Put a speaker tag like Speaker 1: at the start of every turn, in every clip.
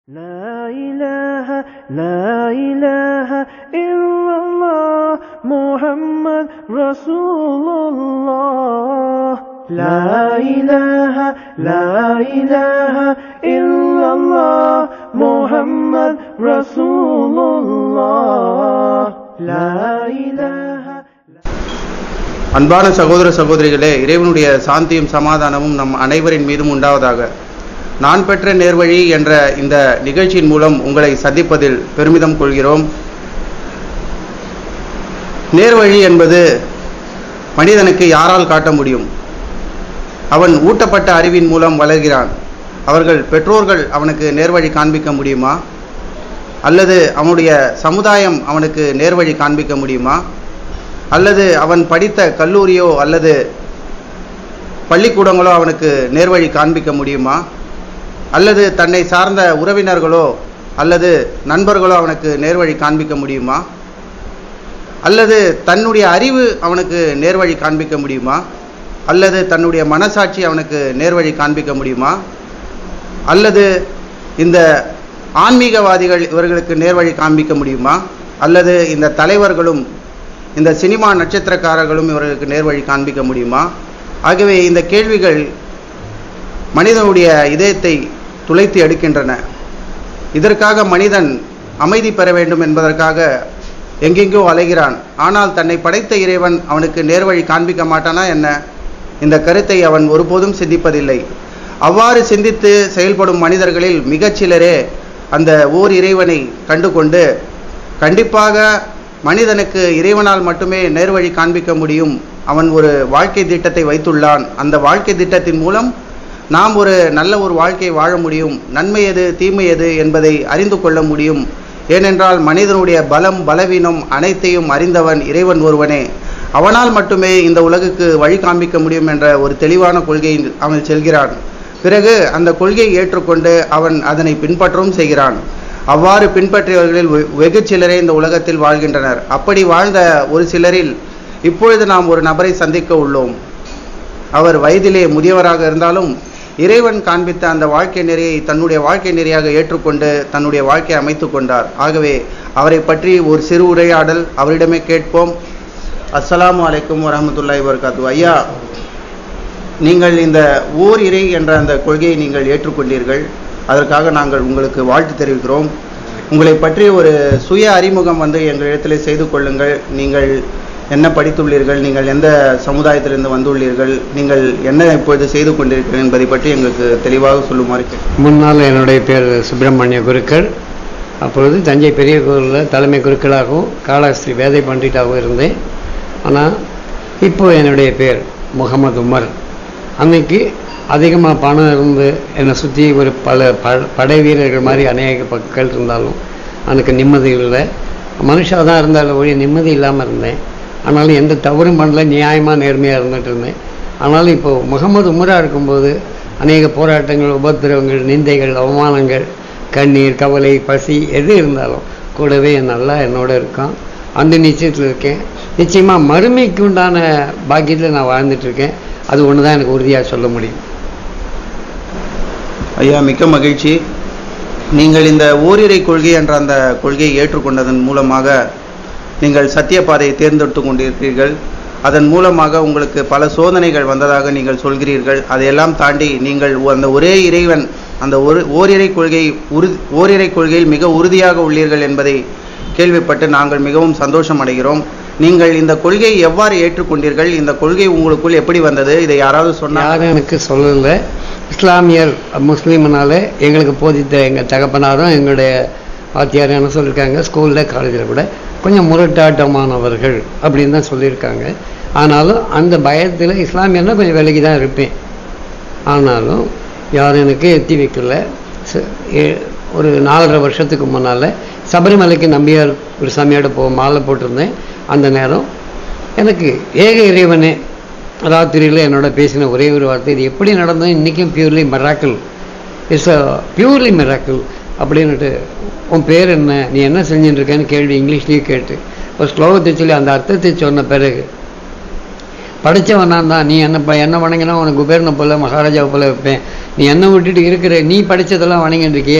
Speaker 1: لا إله لا إله إلا الله محمد رسول الله لا إله لا إله إلا الله محمد رسول الله لا إله
Speaker 2: அன்பான சகோதர சகோதரிகளே இறைவனுடைய சாந்தியும் சமாதானமும் நம் அனைவரின் மீதும் உண்டாவதாக நான் பெற்ற நேர்வழி என்ற இந்த நிகழ்ச்சியின் மூலம் உங்களை சந்திப்பதில் பெருமிதம் கொள்கிறோம் நேர்வழி என்பது மனிதனுக்கு யாரால் காட்ட முடியும் அவன் ஊட்டப்பட்ட அறிவின் மூலம் வளர்கிறான் அவர்கள் பெற்றோர்கள் அவனுக்கு நேர்வழி காண்பிக்க முடியுமா அல்லது அவனுடைய சமுதாயம் அவனுக்கு நேர்வழி காண்பிக்க முடியுமா அல்லது அவன் படித்த கல்லூரியோ அல்லது பள்ளிக்கூடங்களோ அவனுக்கு நேர்வழி காண்பிக்க முடியுமா அல்லது தன்னை சார்ந்த உறவினர்களோ அல்லது நண்பர்களோ அவனுக்கு நேர்வழி காண்பிக்க முடியுமா அல்லது தன்னுடைய அறிவு அவனுக்கு நேர்வழி காண்பிக்க முடியுமா அல்லது தன்னுடைய மனசாட்சி அவனுக்கு நேர்வழி காண்பிக்க முடியுமா அல்லது இந்த ஆன்மீகவாதிகள் இவர்களுக்கு நேர்வழி காண்பிக்க முடியுமா அல்லது இந்த தலைவர்களும் இந்த சினிமா நட்சத்திரக்காரர்களும் இவர்களுக்கு நேர்வழி காண்பிக்க முடியுமா ஆகவே இந்த கேள்விகள் மனிதனுடைய இதயத்தை துளைத்து எடுக்கின்றன இதற்காக மனிதன் அமைதி பெற வேண்டும் என்பதற்காக எங்கெங்கோ அலைகிறான் ஆனால் தன்னை படைத்த இறைவன் அவனுக்கு நேர்வழி காண்பிக்க மாட்டானா என்ன இந்த கருத்தை அவன் ஒருபோதும் சிந்திப்பதில்லை அவ்வாறு சிந்தித்து செயல்படும் மனிதர்களில் மிகச்சிலரே அந்த ஓர் இறைவனை கண்டுகொண்டு கண்டிப்பாக மனிதனுக்கு இறைவனால் மட்டுமே நேர்வழி காண்பிக்க முடியும் அவன் ஒரு வாழ்க்கை திட்டத்தை வைத்துள்ளான் அந்த வாழ்க்கை திட்டத்தின் மூலம் நாம் ஒரு நல்ல ஒரு வாழ்க்கை வாழ முடியும் நன்மை எது தீமை எது என்பதை அறிந்து கொள்ள முடியும் ஏனென்றால் மனிதனுடைய பலம் பலவீனம் அனைத்தையும் அறிந்தவன் இறைவன் ஒருவனே அவனால் மட்டுமே இந்த உலகுக்கு வழி காண்பிக்க முடியும் என்ற ஒரு தெளிவான கொள்கையில் அவன் செல்கிறான் பிறகு அந்த கொள்கையை ஏற்றுக்கொண்டு அவன் அதனை பின்பற்றவும் செய்கிறான் அவ்வாறு பின்பற்றியவர்களில் வெ- வெகு சிலரே இந்த உலகத்தில் வாழ்கின்றனர் அப்படி வாழ்ந்த ஒரு சிலரில் இப்பொழுது நாம் ஒரு நபரை சந்திக்க உள்ளோம் அவர் வயதிலே முதியவராக இருந்தாலும் இறைவன் காண்பித்த அந்த வாழ்க்கை நெறியை தன்னுடைய வாழ்க்கை நெறியாக ஏற்றுக்கொண்டு தன்னுடைய வாழ்க்கையை அமைத்து கொண்டார் ஆகவே அவரை பற்றி ஒரு சிறு உரையாடல் அவரிடமே கேட்போம் அஸ்ஸலாமு அலைக்கும் வரஹ்மத்துல்லாஹி வபரகாத்து ஐயா நீங்கள் இந்த ஓர் இறை என்ற அந்த கொள்கையை நீங்கள் ஏற்றுக்கொண்டீர்கள் அதற்காக நாங்கள் உங்களுக்கு வாழ்த்து தெரிவிக்கிறோம் உங்களை பற்றி ஒரு சுய அறிமுகம் வந்து எங்களிடத்திலே செய்து கொள்ளுங்கள் நீங்கள் என்ன படித்துள்ளீர்கள் நீங்கள் எந்த சமுதாயத்திலிருந்து வந்துள்ளீர்கள் நீங்கள் என்ன இப்பொழுது செய்து கொண்டிருக்கிறீர்கள் என்பதை பற்றி எங்களுக்கு தெளிவாக சொல்லுமாறு கேட்கிறேன்.
Speaker 3: முன்னால் என்னுடைய பேர் சுப்பிரமணிய குருக்கள் அப்பொழுது தஞ்சை பெரிய கோயிலில் தலைமை குருக்களாகவும் காளாஸ்திரி வேதை பண்டிட்டாகவும் இருந்தேன் ஆனால் இப்போ என்னுடைய பேர் முகமது உமர் அன்னைக்கு அதிகமாக பணம் இருந்து என்னை சுற்றி ஒரு பல ப படை வீரர்கள் மாதிரி அநேக பக்கங்கள் இருந்தாலும் எனக்கு நிம்மதி இல்லை மனுஷாக தான் இருந்தாலும் ஒழிய நிம்மதி இல்லாமல் இருந்தேன் ஆனாலும் எந்த தவறும் பண்ணல நியாயமாக நேர்மையாக இருந்துட்டு இருந்தேன் ஆனாலும் இப்போது முகமது உமரா இருக்கும்போது அநேக போராட்டங்கள் உபத்திரவங்கள் நிந்தைகள் அவமானங்கள் கண்ணீர் கவலை பசி எது இருந்தாலும் கூடவே நல்லா என்னோட இருக்கான் அந்த நிச்சயத்தில் இருக்கேன் நிச்சயமாக மறுமைக்கு உண்டான பாக்கியத்தில் நான் வாழ்ந்துட்டு இருக்கேன் அது ஒன்று தான் எனக்கு உறுதியாக சொல்ல முடியும்
Speaker 2: ஐயா மிக்க மகிழ்ச்சி நீங்கள் இந்த ஓரிரை கொள்கை என்ற அந்த கொள்கையை ஏற்றுக்கொண்டதன் மூலமாக நீங்கள் சத்திய பாதையை தேர்ந்தெடுத்து கொண்டிருக்கிறீர்கள் அதன் மூலமாக உங்களுக்கு பல சோதனைகள் வந்ததாக நீங்கள் சொல்கிறீர்கள் அதையெல்லாம் தாண்டி நீங்கள் அந்த ஒரே இறைவன் அந்த ஒரு ஓரிரை கொள்கை உறு ஓரிரை கொள்கையில் மிக உறுதியாக உள்ளீர்கள் என்பதை கேள்விப்பட்டு நாங்கள் மிகவும் சந்தோஷம் அடைகிறோம் நீங்கள் இந்த கொள்கையை எவ்வாறு ஏற்றுக்கொண்டீர்கள் இந்த கொள்கை உங்களுக்குள் எப்படி வந்தது இதை யாராவது சொன்னார்
Speaker 3: யாரும் எனக்கு சொல்லலை இஸ்லாமியர் முஸ்லீம்னால எங்களுக்கு போதித்த எங்கள் தகப்பனாரும் எங்களுடைய வாத்தியார் என்ன சொல்லியிருக்காங்க ஸ்கூலில் காலேஜில் கூட கொஞ்சம் முரட்டாட்டமானவர்கள் அப்படின்னு தான் சொல்லியிருக்காங்க ஆனாலும் அந்த பயத்தில் இஸ்லாமியர்னா கொஞ்சம் விலகி தான் இருப்பேன் ஆனாலும் யாரும் எனக்கு எத்தி வைக்கல ச- ஏ- ஒரு நாலரை வருஷத்துக்கு முன்னால் சபரிமலைக்கு நம்பியார் ஒரு சாமியோட போ மாலை போட்டிருந்தேன் அந்த நேரம் எனக்கு ஏக இறைவனே ராத்திரியில் என்னோட பேசின ஒரே ஒரு வார்த்தை இது எப்படி நடந்தது இன்றைக்கும் purely miracle it's a purely miracle அப்படின்னுட்டு உன் பேர் என்ன நீ என்ன செஞ்சுட்டு இருக்கேன்னு கேள்வி இங்கிலீஷ்லேயும் கேட்டு ஒரு ஸ்லோகத்தை சொல்லி அந்த அர்த்தத்தை சொன்ன பிறகு படைச்சவன் நான் தான் நீ என்ன ப- என்ன வணங்கினா உனக்கு குபேரனை போல மகாராஜாவை போல வைப்பேன் நீ என்ன விட்டுட்டு இருக்கிற நீ படிச்சதெல்லாம் வணங்கிட்டு இருக்கியே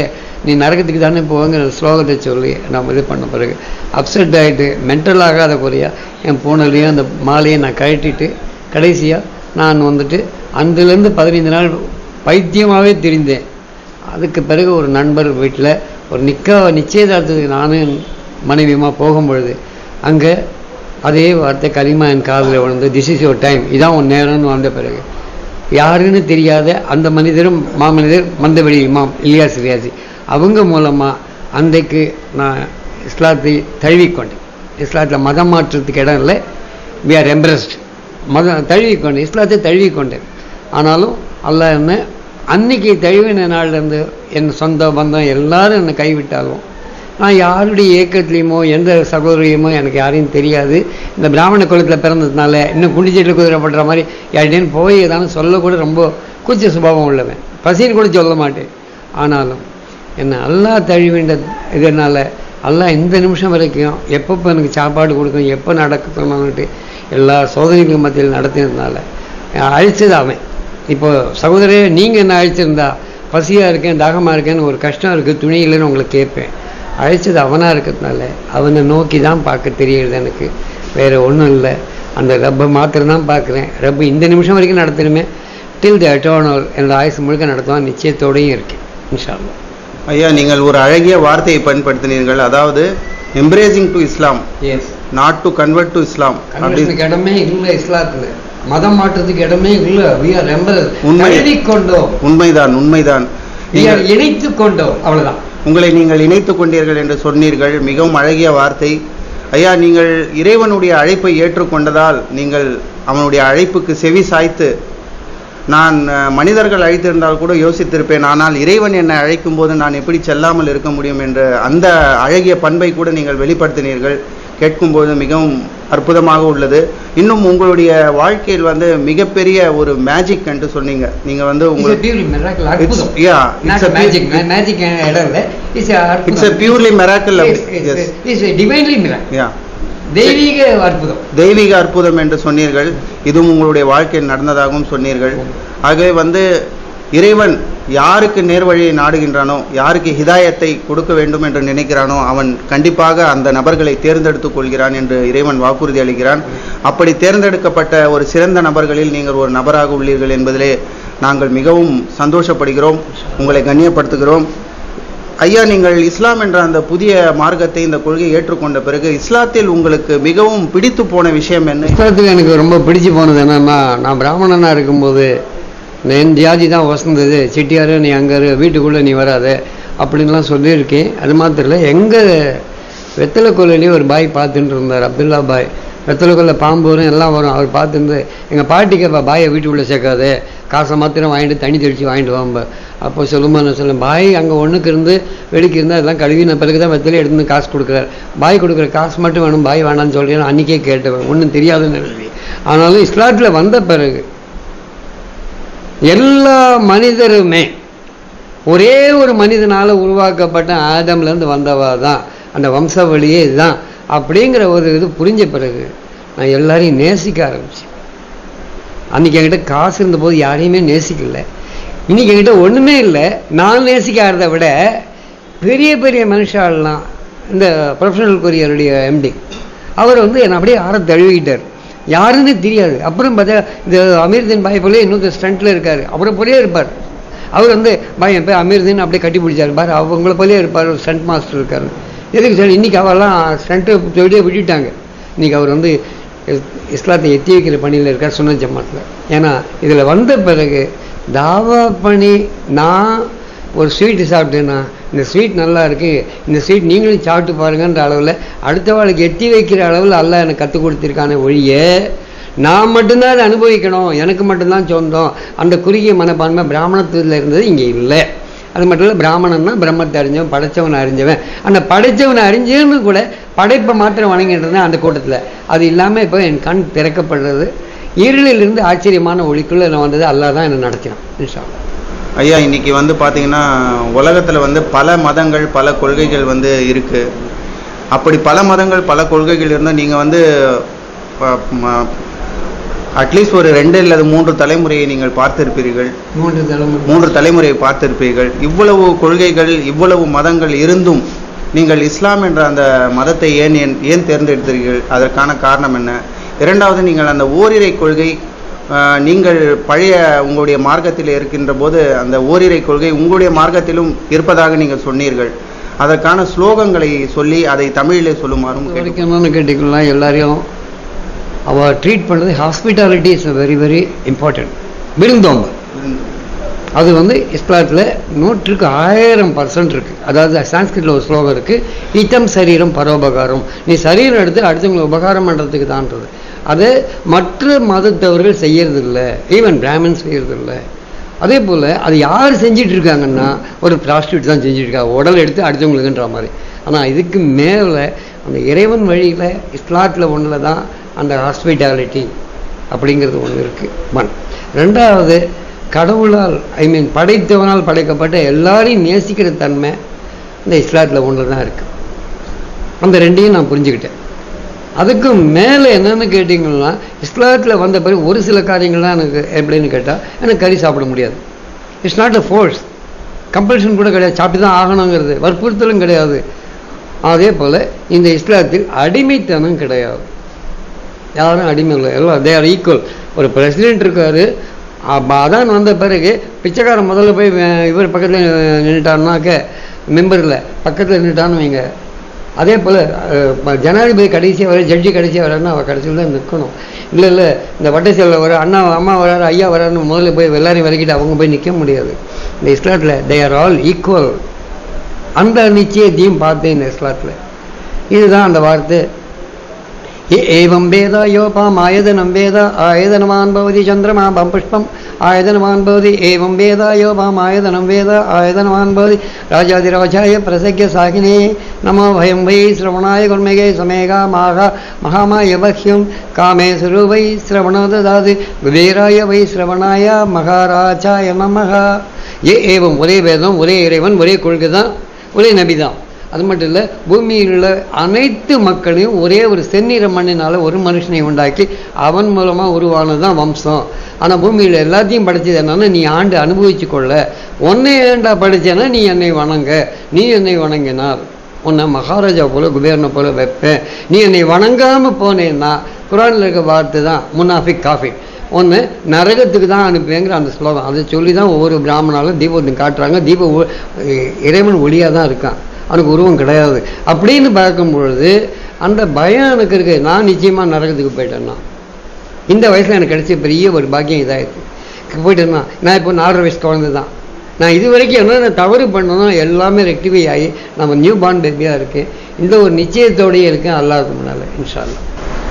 Speaker 3: நீ நரகத்துக்கு தானே போங்கிற ஸ்லோகத்தை சொல்லி நம்ம இது பண்ண பிறகு அப்செட் ஆகிட்டு மென்டல் ஆகாத குறையா என் பூனலையும் அந்த மாலையும் நான் கழட்டிட்டு கடைசியாக நான் வந்துட்டு அன்றிலேருந்து பதினைந்து நாள் பைத்தியமாகவே தெரிந்தேன் அதுக்கு பிறகு ஒரு நண்பர் வீட்டில் ஒரு நிக்க நிச்சயதார்த்தத்துக்கு நானும் என் மனைவியுமா போகும்பொழுது அங்கே அதே வார்த்தை கலிமா என் காதில் விழுந்து திஸ் இஸ் யோர் டைம் இதான் உன் நேரம்னு வந்த பிறகு யாருன்னு தெரியாத அந்த மனிதரும் மாமனிதர் மந்தவெளி இமாம் இலியாஸ் ரியாசி அவங்க மூலமாக அன்றைக்கு நான் இஸ்லாத்தை தழுவிக்கொண்டேன் இஸ்லாத்தில் மதம் மாற்றத்துக்கு இடம் இல்லை வி ஆர் எம்ப்ரஸ்ட் மதம் தழுவிக்கொண்டேன் இஸ்லாத்தை தழுவிக்கொண்டேன் ஆனாலும் அல்லாஹ் என்ன அன்னைக்கு தழுவின நாள்லேருந்து என் சொந்த பந்தம் எல்லாரும் என்னை கைவிட்டாலும் நான் யாருடைய இயக்கத்துலேயுமோ எந்த சகோதரியுமோ எனக்கு யாரையும் தெரியாது இந்த பிராமண குலத்தில் பிறந்ததுனால இன்னும் குண்டிச்சேட்டில் குதிரைப்படுற மாதிரி யார்டேன்னு போய் ஏதாவது சொல்லக்கூட ரொம்ப கூச்ச சுபாவம் உள்ளவன் பசின்னு கூட சொல்ல மாட்டேன் ஆனாலும் என்னை அல்லாஹ் தழுவின்ற இதனால் அல்லாஹ் இந்த நிமிஷம் வரைக்கும் எப்பப்போ எனக்கு சாப்பாடு கொடுக்கும் எப்போ நடக்கணும்னுட்டு எல்லா சோதனைகள் மத்தியில் நடத்தினதுனால அழிச்சது அவன் இப்போ சகோதரே நீங்கள் என்ன அழிச்சிருந்தா பசியாக இருக்கேன் தாகமாக இருக்கேன்னு ஒரு கஷ்டம் இருக்குது துணி இல்லைன்னு உங்களை கேட்பேன் அழைச்சது அவனாக இருக்கிறதுனால அவனை நோக்கி தான் பார்க்க தெரியுது எனக்கு வேறு ஒன்றும் இல்லை அந்த ரப்பை மாத்திரம் தான் பார்க்குறேன் ரப்பு இந்த நிமிஷம் வரைக்கும் நடத்தணுமே டில் த அட்டோனல் என்னோட ஆயுசு முழுக்க நடத்துவான் நிச்சயத்தோடையும் இருக்கேன் இன்ஷா அல்லாஹ்
Speaker 2: ஐயா நீங்கள் ஒரு அழகிய வார்த்தையை பயன்படுத்தினீர்கள் அதாவது embracing to Islam
Speaker 3: yes
Speaker 2: not to convert to Islam அப்படி
Speaker 3: கன்வர்ஷனுக்கு இடமே இல்லை இஸ்லாத்தில் மதம் மாற்றத்துக்கு இடமே இல்லை வி ஆர் எம்பரஸ்
Speaker 2: உண்மை.
Speaker 3: தழுவி கொண்டோம்
Speaker 2: உண்மைதான் உண்மைதான்
Speaker 3: வி ஆர்
Speaker 2: நீங்கள்
Speaker 3: இணைத்து கொண்டோம் அவ்வளவுதான்
Speaker 2: உங்களை நீங்கள் இணைத்துக் கொண்டீர்கள் என்று சொன்னீர்கள் மிகவும் அழகிய வார்த்தை ஐயா நீங்கள் இறைவனுடைய அழைப்பை ஏற்றுக்கொண்டதால் நீங்கள் அவனுடைய அழைப்புக்கு செவி சாய்த்து நான் அஹ், மனிதர்கள் அழைத்திருந்தால் கூட யோசித்திருப்பேன் ஆனால் இறைவன் என்னை அழைக்கும் போது நான் எப்படி செல்லாமல் இருக்க முடியும் என்ற அந்த அழகிய பண்பை கூட நீங்கள் வெளிப்படுத்தினீர்கள் கேட்கும்போது மிகவும் அற்புதமாக உள்ளது இன்னும் உங்களுடைய வாழ்க்கையில் வந்து மிகப்பெரிய ஒரு மேஜிக் என்று சொன்னீங்க நீங்க வந்து
Speaker 3: இட்ஸ்
Speaker 2: உங்களுக்கு
Speaker 3: பியூரி மிராக்கிள்
Speaker 2: It's-
Speaker 3: அற்புதம்
Speaker 2: yeah, it's
Speaker 3: not
Speaker 2: a pu-
Speaker 3: magic magic இடம் இல்லை it's
Speaker 2: it's a purely miracle of- yes.
Speaker 3: It's divinely miracle
Speaker 2: yeah
Speaker 3: தெய்வீக அற்புதம்
Speaker 2: தெய்வீக அற்புதம் என்று சொன்னீர்கள் இதுவும் உங்களுடைய வாழ்க்கையில் நடந்ததாகவும் சொன்னீர்கள் ஆகவே வந்து இறைவன் யாருக்கு நேர்வழியை நாடுகின்றானோ யாருக்கு ஹிதாயத்தை கொடுக்க வேண்டும் என்று நினைக்கிறானோ அவன் கண்டிப்பாக அந்த நபர்களை தேர்ந்தெடுத்துக் கொள்கிறான் என்று இறைவன் வாக்குறுதி அளிக்கிறான் அப்படி தேர்ந்தெடுக்கப்பட்ட ஒரு சிறந்த நபர்களில் நீங்கள் ஒரு நபராக உள்ளீர்கள் என்பதிலே நாங்கள் மிகவும் சந்தோஷப்படுகிறோம் உங்களை கண்ணியப்படுத்துகிறோம் ஐயா நீங்கள் இஸ்லாம் என்ற அந்த புதிய மார்க்கத்தை இந்த கொள்கையை ஏற்றுக்கொண்ட பிறகு இஸ்லாத்தில் உங்களுக்கு மிகவும் பிடித்து போன விஷயம் என்ன
Speaker 3: புத்தகத்தில் எனக்கு ரொம்ப பிடிச்சு போனது என்னன்னா நான் பிராமணனா இருக்கும்போது என் ஜாதி தான் வசந்தது செட்டியார் நீ அங்கே இரு, வீட்டுக்குள்ளே நீ வராத அப்படின்லாம் சொல்லியிருக்கேன் அது மாத்திரம் இல்லை எங்கள் வெத்தலை கொல்லையிலேயே ஒரு பாய் பார்த்துட்டு இருந்தார் அப்துல்லா பாய் வெத்தலை கொல்லை பாம்பு வரும் எல்லாம் வரும் அவர் பார்த்துருந்து எங்கள் பாட்டிக்கு அப்போ பாயை வீட்டுக்குள்ளே சேர்க்காதே காசை மாத்திரம் வாங்கிட்டு தண்ணி தெளித்து வாங்கிட்டு வாம்ப அப்போ சொல்லுமா நான் சொல்லேன் பாய் அங்கே ஒன்றுக்கு இருந்து வெளிக்கு இருந்தால் அதெல்லாம் கழுவின பிறகு தான் வெத்தலை எடுத்து வந்து காசு கொடுக்குறாரு பாய் கொடுக்குற காசு மட்டும் வேணும் பாய் வேணாம்னு சொல்கிறேன் அன்றைக்கே கேட்டவன் ஒன்றும் தெரியாதுன்னு எழுதி ஆனாலும் இஸ்லாத்தில் வந்த பிறகு எல்லா மனிதருமே ஒரே ஒரு மனிதனால் உருவாக்கப்பட்ட ஆதம்லேருந்து வந்தவா தான் அந்த வம்சாவளியே இதுதான் அப்படிங்கிற ஒரு இது புரிஞ்ச பிறகு நான் எல்லாரையும் நேசிக்க ஆரம்பிச்சேன் அன்றைக்கி என்கிட்ட காசு இருந்தபோது யாரையுமே நேசிக்கல இன்னைக்கு என்கிட்ட ஒன்றுமே இல்லை நான் நேசிக்காததை விட பெரிய பெரிய மனுஷாலாம் இந்த ப்ரொஃபஷனல் கொரியருடைய எம்டி அவர் வந்து என்னை அப்படியே ஆற தழுவிக்கிட்டார் யாருன்னு தெரியாது அப்புறம் பார்த்தா இந்த அமீர்தீன் பாய் போலே இன்னொரு ஸ்டண்ட்டில் இருக்கார் அவரை போலே இருப்பார் அவர் வந்து பாய் என் பேர் அமீர்தீன் அப்படியே கட்டி பிடிச்சார் பாரு அவங்கள போலே இருப்பார் ஒரு ஸ்டண்ட் மாஸ்டர் இருக்காரு எதுக்கு சார் இன்றைக்கி அவெல்லாம் ஸ்டண்ட்டு தொழிலே விட்டுட்டாங்க இன்றைக்கி அவர் வந்து இஸ்- இஸ்லாத்தை எத்தி வைக்கிற பணியில் இருக்கார் சுன்ன ஜமாத்தில் ஏன்னா இதில் வந்த பிறகு தாவா பணி நான் ஒரு ஸ்வீட்டு சாப்பிட்டேன்னா இந்த ஸ்வீட் நல்லா இருக்கு இந்த ஸ்வீட் நீங்களும் சாப்பிட்டு பாருங்கன்ற அளவில் அடுத்த வாழ்க்கை எத்தி வைக்கிற அளவில் அல்லாஹ் எனக்கு கற்றுக் கொடுத்துருக்கான ஒழிய நான் மட்டும்தான் அதை அனுபவிக்கணும் எனக்கு மட்டும்தான் சொந்தம் அந்த குறுகிய மனப்பான்மை பிராமணத்தில் இருந்தது இங்கே இல்லை அது மட்டும் இல்லை பிராமணன்னா பிரம்மத்தை அறிஞ்சவன் படைச்சவனை அறிஞ்சவன் அந்த படைச்சவனை அறிஞ்சவனு கூட படைப்பை மாத்திரம் வணங்கிட்டு இருந்தேன் அந்த கூட்டத்தில் அது இல்லாமல் இப்போ என் கண் திறக்கப்படுறது இருளிலிருந்து ஆச்சரியமான ஒளிக்குள்ளே நான் வந்தது அல்லாஹ் தான் என்னை நடத்தினான் இன்ஷா அல்லாஹ்.
Speaker 2: ஐயா இன்னைக்கு வந்து பார்த்தீங்கன்னா உலகத்தில் வந்து பல மதங்கள் பல கொள்கைகள் வந்து இருக்கு அப்படி பல மதங்கள் பல கொள்கைகள் இருந்தால் நீங்கள் வந்து ப- ம- அட்லீஸ்ட் ஒரு ரெண்டு அல்லது மூன்று தலைமுறையை நீங்கள் பார்த்திருப்பீர்கள்
Speaker 3: மூன்று தலைமுறை
Speaker 2: மூன்று தலைமுறையை பார்த்திருப்பீர்கள் இவ்வளவு கொள்கைகள் இவ்வளவு மதங்கள் இருந்தும் நீங்கள் இஸ்லாம் என்ற அந்த மதத்தை ஏன் ஏன் ஏன் தேர்ந்தெடுத்தீர்கள் அதற்கான காரணம் என்ன இரண்டாவது நீங்கள் அந்த ஓரிரை கொள்கை ஆஹ், நீங்கள் பழைய உங்களுடைய மார்க்கத்தில் இருக்கின்ற போது அந்த ஓரிரை கொள்கை உங்களுடைய மார்க்கத்திலும் இருப்பதாக நீங்கள் சொன்னீர்கள் அதற்கான ஸ்லோகங்களை சொல்லி அதை தமிழிலே சொல்லுமாறும்
Speaker 3: இது
Speaker 2: கேட்டுக்கொள்கிறேன்.
Speaker 3: வரைக்கும் என்னன்னு கேட்டிங்கன்னா எல்லாரையும் அவள் ட்ரீட் பண்ணுறது hospitality is very very important விருந்தோம்பு அது வந்து இஸ்லாத்தில் நூற்றுக்கு ஆயிரம் பர்சன்ட் இருக்குது அதாவது சான்ஸ்கிரிட்டில் ஒரு ஸ்லோகம் இருக்குது இத்தம் சரீரம் பரோபகாரம் நீ சரீரம் எடுத்து அடுத்தவங்களை உபகாரம் பண்ணுறதுக்கு தான்றது அது மற்ற மதத்தவர்கள் செய்யறதில்ல ஈவன் பிராமின்ஸ் செய்யறதில்ல அதே போல் அது யார் செஞ்சிட்டு இருக்காங்கன்னா ஒரு ப்ராஸ்டியூட் தான் செஞ்சுட்டு இருக்காங்க உடல் எடுத்து அடுத்தவங்களுக்குன்ற மாதிரி ஆனால் இதுக்கு மேலே அந்த இறைவன் வழியில் இஸ்லாத்தில் ஒன்றில் தான் அந்த ஹாஸ்பிட்டாலிட்டி அப்படிங்கிறது ஒன்று இருக்குது ஒன் ரெண்டாவது கடவுளால் ஐ மீன் படைத்தவனால் படைக்கப்பட்ட எல்லாரையும் நேசிக்கிற தன்மை இந்த இஸ்லாத்தில் ஒன்று தான் இருக்குது அந்த ரெண்டையும் நான் புரிஞ்சுக்கிட்டேன் அதுக்கு மேலே என்னன்னு கேட்டிங்கன்னா இஸ்லாத்தில் வந்த பிறகு ஒரு சில காரியங்கள்லாம் எனக்கு எப்படின்னு கேட்டால் எனக்கு கறி சாப்பிட முடியாது it's not a force compulsion கூட கிடையாது சாப்பிட்டு தான் ஆகணுங்கிறது வற்புறுத்தலும் கிடையாது அதே போல் இந்த இஸ்லாத்தில் அடிமைத்தனம் கிடையாது யாரும் அடிமை இல்லை எல்லாம் தே ஆர் ஈக்குவல் ஒரு பிரசிடென்ட் இருக்காரு அப்ப அதான் வந்த பிறகு பிச்சைக்காரன் முதல்ல போய் வே- இவர் பக்கத்தில் நின்றுட்டாருனாக்க மெம்பரில் பக்கத்தில் நின்றுட்டான்னு வைங்க அதே போல் ஜனாதிபதி கடைசியாக வர ஜட்ஜி கடைசியாக வராருன்னா அவள் கடைசியில் தான் நிற்கணும் இல்லை இல்லை இந்த வட்டச்சேரில் வர அண்ணா அம்மா வராரு ஐயா வராருன்னு முதல்ல போய் எல்லாரையும் விலக்கிட்டு அவங்க போய் நிற்க முடியாது இந்த இஸ்லாத்தில் தே ஆர் ஆல் ஈக்குவல் அந்த நிச்சயத்தையும் பார்த்தேன் இந்த இஸ்லாத்தில் இதுதான் அந்த வார்த்தை ए- एवं वेद योपामायतनं वेद आयतनवान् भवति चन्द्रमा बं पुष्पम् आयतनवान् भवति एवं वेद योपामायतनं वेद आयतनवान् भवति राजाधिराजाय प्रसज्ञ साकिने नमो भयं वै श्रवणाय गुर्मेगे समेगा माघ महामाय बह्यं कामे सुरु वै श्रवणो ददाति குபேராய வை ஸ்ரவணாய மகாராஜாய நமக ஏ ஏவம் ஒரே வேதம் ஒரே இறைவன் ஒரே கொள்கை தான் ஒரே நபி தான் அது மட்டும் இல்லை பூமியில் உள்ள அனைத்து மக்களையும் ஒரே ஒரு செந்நிற மண்ணினால ஒரு மனுஷனை உண்டாக்கி அவன் மூலமாக உருவானது தான் வம்சம் ஆனால் பூமியில் எல்லாத்தையும் படைச்சது என்னன்னா நீ ஆண்டு அனுபவிச்சு கொள்ள உன்னை ஏண்டா படிச்சேன்னா நீ என்னை வணங்க நீ என்னை வணங்கினார் உன்னை மகாராஜா போல குபேரனை போல வைப்பேன் நீ என்னை வணங்காமல் போனேன்னா குரானில் இருக்க வார்த்தை தான் முனாஃபிக் காஃபி ஒன்று நரகத்துக்கு தான் அனுப்புவேங்கிற அந்த ஸ்லோகம் அதை சொல்லி தான் ஒவ்வொரு பிராமணாலும் தீபத்தை காட்டுறாங்க தீப ஒ- இறைவன் ஒளியாக தான் இருக்கான் அவனுக்கு உருவம் கிடையாது அப்படின்னு பார்க்கும் பொழுது அந்த பயம் எனக்கு இருக்கு நான் நிச்சயமாக நரகத்துக்கு போயிட்டேன்னா இந்த வயசில் எனக்கு கிடைச்ச பெரிய ஒரு பாக்கியம் இதாகிடுச்சு போயிட்டேன்னா நான் இப்போ நாலரை வயசு குழந்தை தான் நான் இது வரைக்கும் என்னென்ன தவறு பண்ணணும் எல்லாமே ரெக்டிஃபை ஆகி நம்ம நியூ பார்ன் பேபியாக இருக்கேன் இந்த ஒரு நிச்சயத்தோடயே இருக்கேன் அல்லாஹ்வுக்கு முன்னால் இன்ஷா அல்லாஹ்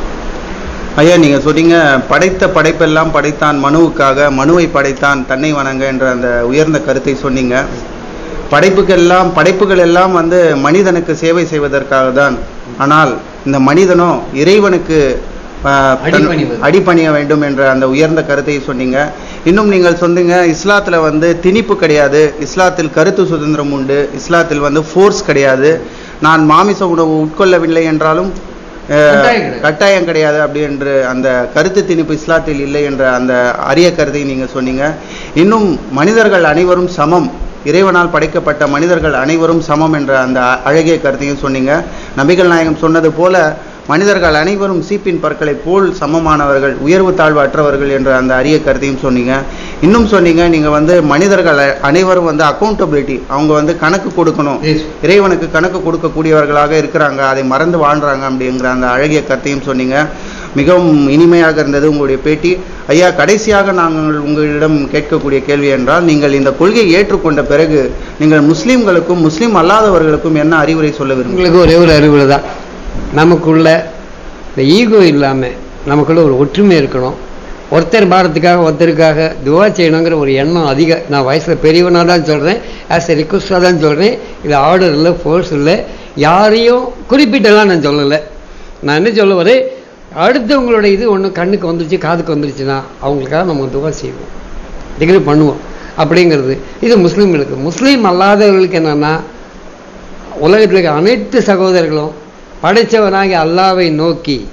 Speaker 2: ஐயா நீங்க சொன்னீங்க படைத்த படைப்பெல்லாம் படைத்தான் மனுவுக்காக மனுவை படைத்தான் தன்னை வணங்க என்ற அந்த உயர்ந்த கருத்தை சொன்னீங்க படைப்புக்கெல்லாம் படைப்புகள் எல்லாம் வந்து மனிதனுக்கு சேவை செய்வதற்காக தான் ஆனால் இந்த மனிதனோ இறைவனுக்கு ஆஹ், தன்-
Speaker 3: அடிபணிவது.
Speaker 2: அடிபணிய வேண்டும் என்ற அந்த உயர்ந்த கருத்தை சொன்னீங்க இன்னும் நீங்கள் சொன்னீங்க இஸ்லாத்துல வந்து திணிப்பு கிடையாது இஸ்லாத்தில் கருத்து சுதந்திரம் உண்டு இஸ்லாத்தில் வந்து ஃபோர்ஸ் கிடையாது நான் மாமிச உணவு உட்கொள்ளவில்லை என்றாலும் ஆஹ்,
Speaker 3: கட்டாயம் கிடையாது.
Speaker 2: கட்டாயம் கிடையாது அப்படி என்று அந்த கருத்து திணிப்பு இஸ்லாத்தில் இல்லை என்ற அந்த அரிய கருத்தை நீங்க சொன்னீங்க இன்னும் மனிதர்கள் அனைவரும் சமம் இறைவனால் படைக்கப்பட்ட மனிதர்கள் அனைவரும் சமம் என்ற அந்த அ- அழகிய கருத்தையும் சொன்னீங்க நபிகள் நாயகம் சொன்னது போல மனிதர்கள் அனைவரும் சீப்பின் பற்களை போல் சமமானவர்கள் உயர்வு தாழ்வு அற்றவர்கள் என்ற அந்த அரிய கருத்தையும் சொன்னீங்க இன்னும் சொன்னீங்க நீங்க வந்து மனிதர்கள் அ- அனைவரும் வந்து அக்கௌண்டபிலிட்டி அவங்க வந்து கணக்கு கொடுக்கணும்
Speaker 3: Yes.
Speaker 2: இறைவனுக்கு கணக்கு கொடுக்கக்கூடியவர்களாக இருக்கிறாங்க அதை மறந்து வாழ்றாங்க அப்படிங்கிற அந்த அழகிய கருத்தையும் சொன்னீங்க மிகவும் இனிமையாக இருந்தது உங்களுடைய பேட்டி ஐயா கடைசியாக நாங்கள் உங்களிடம் கேட்கக்கூடிய கேள்வி என்றால் நீங்கள் இந்த கொள்கையை ஏற்றுக்கொண்ட பிறகு நீங்கள் முஸ்லிம்களுக்கும் முஸ்லிம் அல்லாதவர்களுக்கும் என்ன அறிவுரை சொல்ல விரும்புகிறீர்கள்
Speaker 3: உங்களுக்கு ஒரே ஒரு அறிவுரை தான் நமக்குள்ள இந்த ஈகோ இல்லாமல் நமக்குள்ள ஒரு ஒற்றுமை இருக்கணும் ஒருத்தர் பாரத்துக்காக ஒருத்தருக்காக துவா செய்யணுங்கிற ஒரு எண்ணம் அதிக நான் வயசில் பெரியவனாக தான் சொல்கிறேன் ஆஸ் எ ரிக்வஸ்டாக தான் சொல்கிறேன் இது ஆர்டர் இல்லை ஃபோர்ஸ் இல்லை யாரையும் குறிப்பிட்டெல்லாம் நான் சொல்லலை நான் என்ன சொல்ல வரேன் அடுத்தவங்களோட இது ஒன்று கண்ணுக்கு வந்துருச்சு காதுக்கு வந்துருச்சுன்னா அவங்களுக்காக நம்ம துவா செய்வோம் டிகிரி பண்ணுவோம் அப்படிங்கிறது இது முஸ்லீம்களுக்கு முஸ்லீம் அல்லாதவர்களுக்கு என்னென்னா உலகத்தில் இருக்க அனைத்து சகோதரர்களும் படைத்தவனாகி அல்லாவை நோக்கி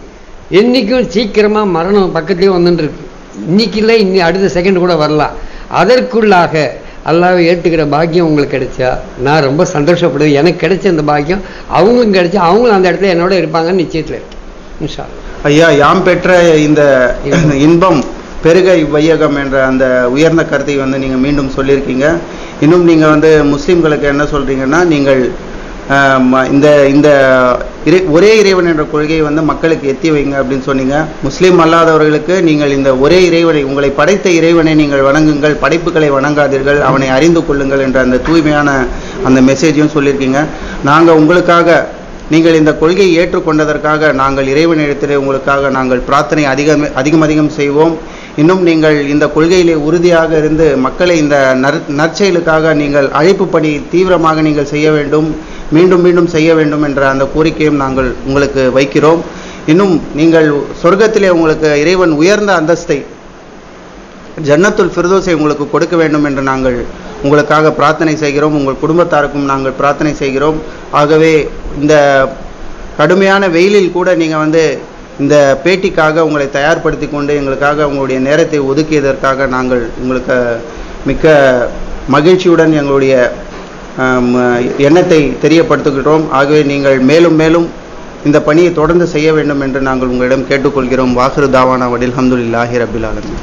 Speaker 3: என்றைக்கும் சீக்கிரமா மரணம் பக்கத்துலேயே வந்துட்டு இருக்கு இன்னைக்கு இல்லை இன்னி அடுத்த செகண்ட் கூட வரலாம் அதற்குள்ளாக அல்லாவை ஏற்றுக்கிற பாக்கியம் உங்களுக்கு கிடைச்சா நான் ரொம்ப சந்தோஷப்படுவேன் எனக்கு கிடைச்ச அந்த பாக்கியம் அவங்களுக்கும் கிடைச்சா அவங்களும் அந்த இடத்துல என்னோட இருப்பாங்கன்னு நிச்சயத்தில் இருக்கு இன்ஷா அல்லாஹ்.
Speaker 2: ஐயா யாம் பெற்ற இந்த இன்பம் பெருக இவ்வையகம் என்ற அந்த உயர்ந்த கருத்தை வந்து நீங்கள் மீண்டும் சொல்லியிருக்கீங்க இன்னும் நீங்கள் வந்து முஸ்லீம்களுக்கு என்ன சொல்றீங்கன்னா நீங்கள் ஆஹ், ம- இந்த இந்த இறை ஒரே இறைவன் என்ற கொள்கையை வந்து மக்களுக்கு எத்தி வைங்க அப்படின்னு சொன்னீங்க முஸ்லீம் அல்லாதவர்களுக்கு நீங்கள் இந்த ஒரே இறைவனை உங்களை படைத்த இறைவனை நீங்கள் வணங்குங்கள் படைப்புகளை வணங்காதீர்கள் அவனை அறிந்து கொள்ளுங்கள் என்ற அந்த தூய்மையான அந்த மெசேஜையும் சொல்லியிருக்கீங்க நாங்கள் உங்களுக்காக நீங்கள் இந்த கொள்கையை ஏற்றுக்கொண்டதற்காக நாங்கள் இறைவனிடத்திலே உங்களுக்காக நாங்கள் பிரார்த்தனை அதிகம் அதிகம் அதிகம் செய்வோம் இன்னும் நீங்கள் இந்த கொள்கையிலே உறுதியாக இருந்து மக்களை இந்த நற் நற்செயலுக்காக நீங்கள் அழைப்பு பணி தீவிரமாக நீங்கள் செய்ய வேண்டும் மீண்டும் மீண்டும் செய்ய வேண்டும் என்ற அந்த கோரிக்கையும் நாங்கள் உங்களுக்கு வைக்கிறோம் இன்னும் நீங்கள் சொர்க்கத்திலே உங்களுக்கு இறைவன் உயர்ந்த அந்தஸ்தை ஜன்னத்துல் ஃபிர்தோஸை உங்களுக்கு கொடுக்க வேண்டும் என்று நாங்கள் உங்களுக்காக பிரார்த்தனை செய்கிறோம் உங்கள் குடும்பத்தாருக்கும் நாங்கள் பிரார்த்தனை செய்கிறோம் ஆகவே இந்த கடுமையான வெயிலில் கூட நீங்கள் வந்து இந்த பேட்டிக்காக உங்களை தயார்படுத்தி கொண்டு எங்களுக்காக உங்களுடைய நேரத்தை ஒதுக்கியதற்காக நாங்கள் உங்களுக்கு மிக்க மகிழ்ச்சியுடன் எங்களுடைய ஆம், எண்ணத்தை தெரியப்படுத்துகிறோம் ஆகவே நீங்கள் மேலும் மேலும் இந்த பணியை தொடர்ந்து செய்ய வேண்டும் என்று நாங்கள் உங்களிடம் கேட்டுக்கொள்கிறோம் வாஹிரு தாவானா வடில் அஹமதுல்லாஹி ரபில் ஆலமீன்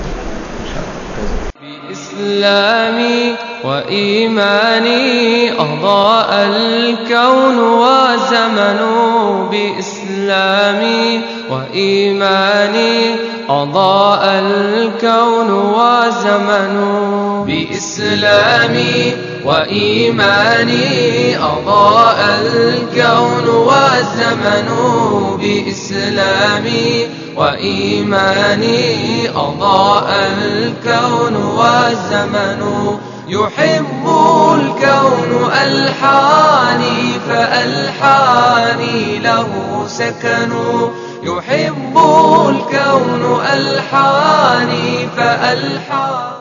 Speaker 4: بإسلامي وإيماني أضاء الكون وزمن بإسلامي وإيماني أضاء الكون وزمن بإسلامي وإيماني أضاء الكون والزمن بإسلامي وإيماني أضاء الكون والزمن يحب الكون ألحاني فألحاني له سكنوا يحب الكون ألحاني فألحاني